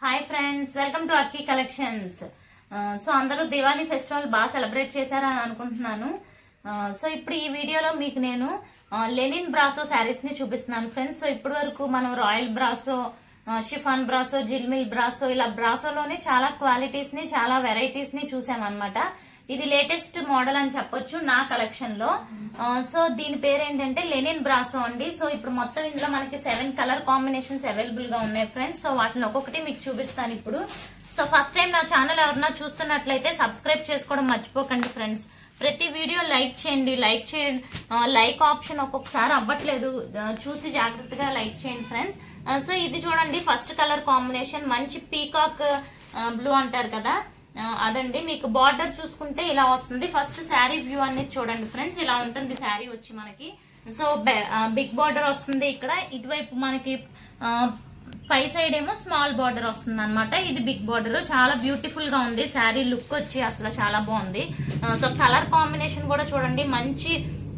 hi friends welcome to Akki collections so అందరూ Diwali festival బాగా celebrate చేశారని అనుకుంటున్నాను సో ఇప్పుడు ఈ వీడియోలో మీకు నేను లెనిన్ బ్రాసో శారీస్ ని చూపిస్తున్నాను ఫ్రెండ్స్ సో ఇప్పటి వరకు మనం రాయల్ బ్రాసో షిఫాన్ బ్రాసో జిల్మిల్ బ్రాసో ఇలా బ్రాసోలోనే చాలా క్వాలిటీస్ ని చాలా వెరైటీస్ ని చూసామన్నమాట ఇది లేటెస్ట్ మోడల్ అని చెప్పొచ్చు నా కలెక్షన్ లో ఆ, సో దీని పేరు ఏంటంటే లెనిన్ బ్రాసో అండి సో ఇప్పుడు మొత్తం ఇందులో మనకి సెవెన్ కలర్ కాంబినేషన్స్ అవైలబుల్ గా ఉన్నాయి ఫ్రెండ్స్ సో వాటిని ఒక్కొక్కటి మీకు చూపిస్తాను ఇప్పుడు సో ఫస్ట్ టైం నా ఛానల్ ఎవరన్నా చూస్తున్నట్లయితే సబ్స్క్రైబ్ చేసుకోవడం మర్చిపోకండి ఫ్రెండ్స్ ప్రతి వీడియో లైక్ చేయండి లైక్ చేయండి లైక్ ఆప్షన్ ఒక్కొక్కసారి అవ్వట్లేదు ఆ, చూసి జాగ్రత్తగా లైక్ చేయండి ఫ్రెండ్స్ సో ఇది చూడండి ఫస్ట్ కలర్ కాంబినేషన్ మంచి పీకాక్ బ్లూ అంటారు కదా ఆ, అదండి మీకు బార్డర్ చూసుకుంటే ఇలా వస్తుంది ఫస్ట్ శారీ వ్యూ అనేది చూడండి ఫ్రెండ్స్ ఇలా ఉంటుంది శారీ వచ్చి మనకి సో బిగ్ బార్డర్ వస్తుంది ఇక్కడ ఇటువైపు మనకి ఆ, పై సైడ్ ఏమో స్మాల్ బార్డర్ వస్తుంది అనమాట ఇది బిగ్ బార్డర్ చాలా బ్యూటిఫుల్ గా ఉంది శారీ లుక్ వచ్చి అసలు చాలా బాగుంది ఆ, సో కలర్ కాంబినేషన్ కూడా చూడండి మంచి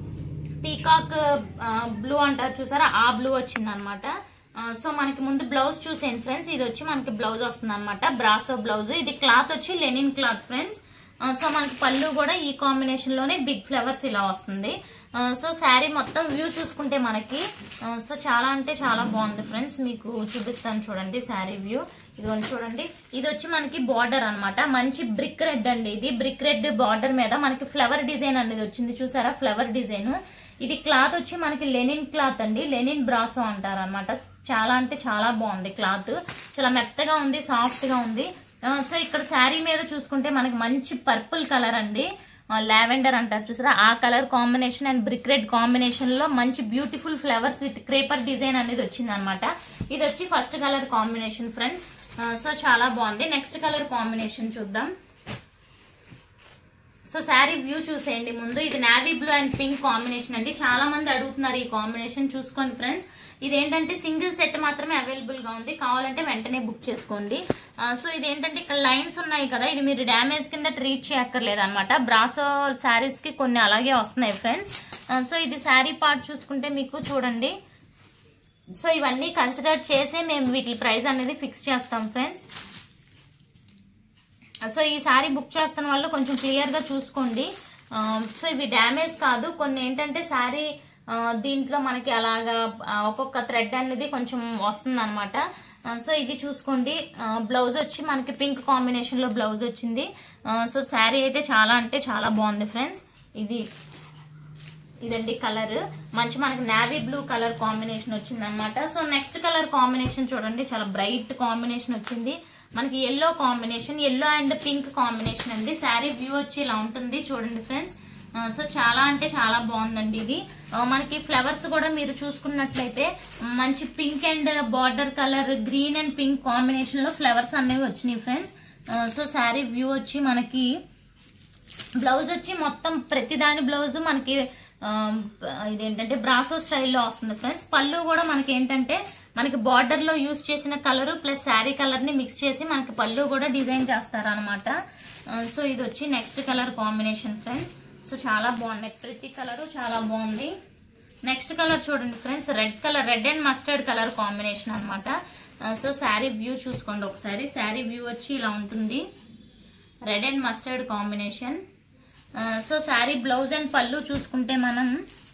పీకాక్ బ్లూ అంటారు చూసారా ఆ బ్లూ వచ్చింది అనమాట సో మనకి ముందు బ్లౌజ్ చూసేయండి ఫ్రెండ్స్ ఇది వచ్చి మనకి బ్లౌజ్ వస్తుంది అనమాట బ్రాసో బ్లౌజ్ ఇది క్లాత్ వచ్చి లెనిన్ క్లాత్ ఫ్రెండ్స్ సో మనకి పళ్ళు కూడా ఈ కాంబినేషన్ లోనే బిగ్ ఫ్లవర్స్ ఇలా వస్తుంది సో శారీ మొత్తం వ్యూ చూసుకుంటే మనకి సో చాలా అంటే చాలా బాగుంది ఫ్రెండ్స్ మీకు చూపిస్తాను చూడండి శారీ వ్యూ ఇదిగోండి చూడండి ఇది వచ్చి మనకి బార్డర్ అన్నమాట మంచి బ్రిక్ రెడ్ అండి ఇది బ్రిక్ రెడ్ బార్డర్ మీద మనకి ఫ్లవర్ డిజైన్ అనేది వచ్చింది చూసారా ఫ్లవర్ డిజైన్ ఇది క్లాత్ వచ్చి మనకి లెనిన్ క్లాత్ అండి లెనిన్ బ్రాసో అంటారు అనమాట చాలా అంటే చాలా బాగుంది క్లాత్ చాలా మెత్తగా ఉంది సాఫ్ట్ గా ఉంది ఆ, సో ఇక్కడ శారీ మీద చూసుకుంటే మనకి మంచి పర్పుల్ కలర్ అండి లావెండర్ అంటారు చూసారా ఆ colour combination and brick red combination లో మంచి beautiful flowers with creeper design అనేది వచ్చింది అనమాట ఇది వచ్చి first colour combination friends so చాలా బాగుంది నెక్స్ట్ కలర్ కాంబినేషన్ చూద్దాం సో శారీ వ్యూ చూసేయండి ముందు ఇది navy blue and pink combination అండి చాలా మంది అడుగుతున్నారు ఈ కాంబినేషన్ చూసుకోండి ఫ్రెండ్స్ ఇది ఏంటంటే సింగిల్ సెట్ మాత్రమే అవైలబుల్ గా ఉంది కావాలంటే వెంటనే బుక్ చేసుకోండి ఆ, సో ఇది ఏంటంటే ఇక్కడ లైన్స్ ఉన్నాయి కదా ఇది మీరు డ్యామేజ్ కింద ట్రీట్ చేయక్కర్లేదు అనమాట బ్రాసో శారీస్ కి కొన్ని అలాగే వస్తున్నాయి ఫ్రెండ్స్ ఆ, సో ఇది శారీ పార్ట్ చూసుకుంటే మీకు చూడండి సో ఇవన్నీ కన్సిడర్ చేసే మేము వీటి ప్రైస్ అనేది ఫిక్స్ చేస్తాం ఫ్రెండ్స్ సో ఈ సారీ బుక్ చేస్తున్న వాళ్ళు కొంచెం క్లియర్ గా చూసుకోండి ఆ, సో ఇవి డ్యామేజ్ కాదు కొన్ని ఏంటంటే శారీ దీంట్లో మనకి అలాగా ఆ, ఒక్కొక్క థ్రెడ్ అనేది కొంచెం వస్తుంది అనమాట సో ఇది చూసుకోండి బ్లౌజ్ వచ్చి మనకి పింక్ కాంబినేషన్ లో బ్లౌజ్ వచ్చింది ఆ, సో శారీ అయితే చాలా అంటే చాలా బాగుంది ఫ్రెండ్స్ ఇది ఇదండి కలర్ మంచి మనకి నావీ బ్లూ కలర్ కాంబినేషన్ వచ్చింది అనమాట సో నెక్స్ట్ కలర్ కాంబినేషన్ చూడండి చాలా బ్రైట్ కాంబినేషన్ వచ్చింది మనకి yellow combination yellow and pink combination అండి శారీ వ్యూ వచ్చి ఇలా ఉంటుంది చూడండి ఫ్రెండ్స్ సో చాలా అంటే చాలా బాగుందండి ఇది ఆ, మనకి ఫ్లవర్స్ కూడా మీరు చూసుకున్నట్లయితే మంచి pink and border colour green and pink combination లో ఫ్లవర్స్ అనేవి వచ్చినాయి ఫ్రెండ్స్ సో శారీ వ్యూ వచ్చి మనకి బ్లౌజ్ వచ్చి మొత్తం ప్రతి దాని బ్లౌజ్ మనకి ఆ, ఇదేంటంటే బ్రాసో స్టైల్లో వస్తుంది ఫ్రెండ్స్ పళ్ళు కూడా మనకి ఏంటంటే మనకి బార్డర్ లో యూస్ చేసిన కలర్ ప్లస్ శారీ కలర్ ని మిక్స్ చేసి మనకి పళ్ళు కూడా డిజైన్ చేస్తారు అనమాట సో ఇది వచ్చి next colour combination friends so చాలా బాగున్నాయి ప్రతి కలర్ చాలా బాగుంది నెక్స్ట్ కలర్ చూడండి friends red colour red and mustard colour combination అనమాట సో శారీ వ్యూ చూసుకోండి ఒకసారి శారీ వ్యూ వచ్చి ఇలా ఉంటుంది red and mustard combination so saree blouse and పళ్ళు చూసుకుంటే మనం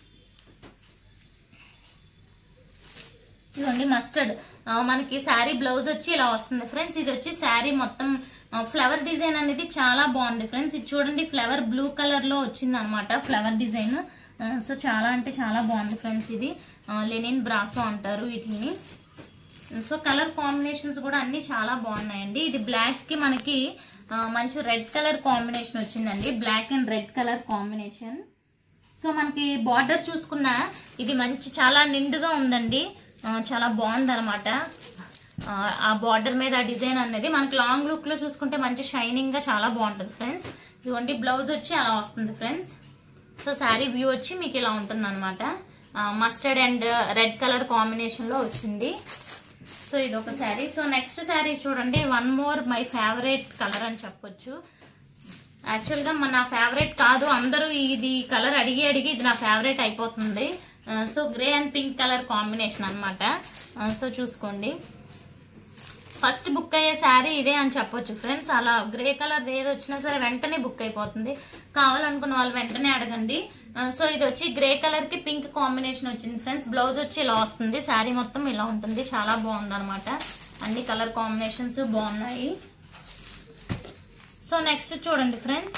ఇదిగోండి మస్టర్డ్ మనకి శారీ బ్లౌజ్ వచ్చి ఇలా వస్తుంది ఫ్రెండ్స్ ఇది వచ్చి శారీ మొత్తం ఫ్లవర్ డిజైన్ అనేది చాలా బాగుంది ఫ్రెండ్స్ ఇది చూడండి ఫ్లవర్ బ్లూ కలర్ లో వచ్చింది అనమాట ఫ్లవర్ డిజైన్ సో చాలా అంటే చాలా బాగుంది ఫ్రెండ్స్ ఇది లెనిన్ బ్రాసో అంటారు వీటిని సో కలర్ కాంబినేషన్స్ కూడా అన్ని చాలా బాగున్నాయండి ఇది బ్లాక్ కి మనకి ఆ, మంచి రెడ్ కలర్ కాంబినేషన్ వచ్చిందండి black and red colour combination so మనకి బార్డర్ చూసుకున్న ఇది మంచి చాలా నిండుగా ఉందండి ఆ, చాలా బాగుంది అనమాట ఆ బార్డర్ మీద ఆ డిజైన్ అనేది మనకి లాంగ్ లుక్ లో చూసుకుంటే మంచి షైనింగ్ గా చాలా బాగుంటుంది ఫ్రెండ్స్ ఇదిగోండి బ్లౌజ్ వచ్చి అలా వస్తుంది ఫ్రెండ్స్ సో శారీ వ్యూ వచ్చి మీకు ఇలా ఉంటుంది అనమాట mustard and red colour combination లో వచ్చింది సో ఇది ఒక శారీ సో నెక్స్ట్ శారీ చూడండి one more my favourite colour అని చెప్పొచ్చు యాక్చువల్గా మన నా ఫేవరెట్ కాదు అందరూ ఇది కలర్ అడిగి అడిగి ఇది నా ఫేవరెట్ అయిపోతుంది so grey and pink colour combination అనమాట సో చూసుకోండి ఫస్ట్ బుక్ అయ్యే శారీ ఇదే అని చెప్పొచ్చు ఫ్రెండ్స్ అలా గ్రే కలర్ ఏది వచ్చినా సరే వెంటనే బుక్ అయిపోతుంది కావాలనుకున్న వాళ్ళు వెంటనే అడగండి ఆ, సో ఇది వచ్చి గ్రే కలర్ కి పింక్ కాంబినేషన్ వచ్చింది ఫ్రెండ్స్ బ్లౌజ్ వచ్చి ఇలా వస్తుంది శారీ మొత్తం ఇలా ఉంటుంది చాలా బాగుంది అనమాట అన్ని కలర్ కాంబినేషన్స్ బాగున్నాయి సో నెక్స్ట్ చూడండి ఫ్రెండ్స్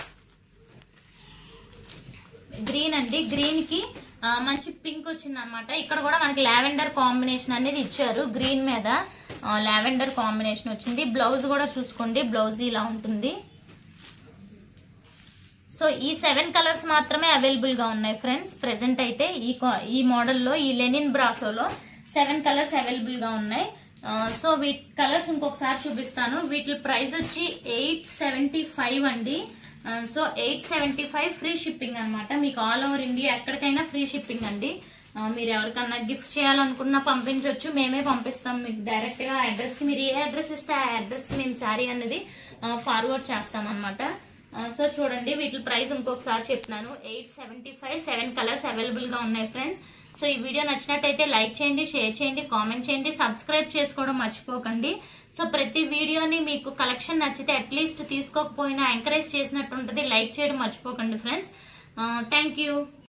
గ్రీన్ అండి గ్రీన్ కి ఆ, మంచి పింక్ వచ్చింది అనమాట ఇక్కడ కూడా మనకి లావెండర్ కాంబినేషన్ అనేది ఇచ్చారు గ్రీన్ మీద లావెండర్ కాంబినేషన్ వచ్చింది బ్లౌజ్ కూడా చూసుకోండి బ్లౌజ్ ఇలా ఉంటుంది సో ఈ సెవెన్ కలర్స్ మాత్రమే అవైలబుల్ గా ఉన్నాయి ఫ్రెండ్స్ ప్రెసెంట్ అయితే ఈ కా- ఈ మోడల్లో ఈ లెనిన్ బ్రాసోలో సెవెన్ కలర్స్ అవైలబుల్ గా ఉన్నాయి ఆ, సో వీటి కలర్స్ ఇంకొకసారి చూపిస్తాను వీటి ప్రైస్ వచ్చి ఎయిట్ సెవెంటీ ఫైవ్ అండి ఆ, so eight seventy five free shipping అనమాట మీకు ఆల్ ఓవర్ ఇండియా ఎక్కడికైనా ఫ్రీ షిప్పింగ్ అండి ఆ, మీరు ఎవరికన్నా గిఫ్ట్ చేయాలనుకున్నా పంపించవచ్చు మేమే పంపిస్తాం మీకు డైరెక్ట్ గా అడ్రస్ కి మీరు ఏ అడ్రస్ ఇస్తే ఆ అడ్రస్ కి మేము శారీ అనేది ఫార్వర్డ్ చేస్తాం అనమాట సో చూడండి వీటి ప్రైస్ ఇంకొకసారి చెప్తున్నాను eight seventy five seven colours available గా ఉన్నాయి ఫ్రెండ్స్ సో ఈ వీడియో నచ్చినట్టయితే లైక్ చేయండి షేర్ చేయండి కామెంట్ చేయండి సబ్స్క్రైబ్ చేసుకోవడం మర్చిపోకండి సో ప్రతి వీడియోని మీకు కలెక్షన్ నచ్చితే అట్లీస్ట్ తీసుకోకపోయినా ఎంకరేజ్ చేసినట్టు ఉంటుంది లైక్ చేయడం మర్చిపోకండి ఫ్రెండ్స్ థ్యాంక్ యూ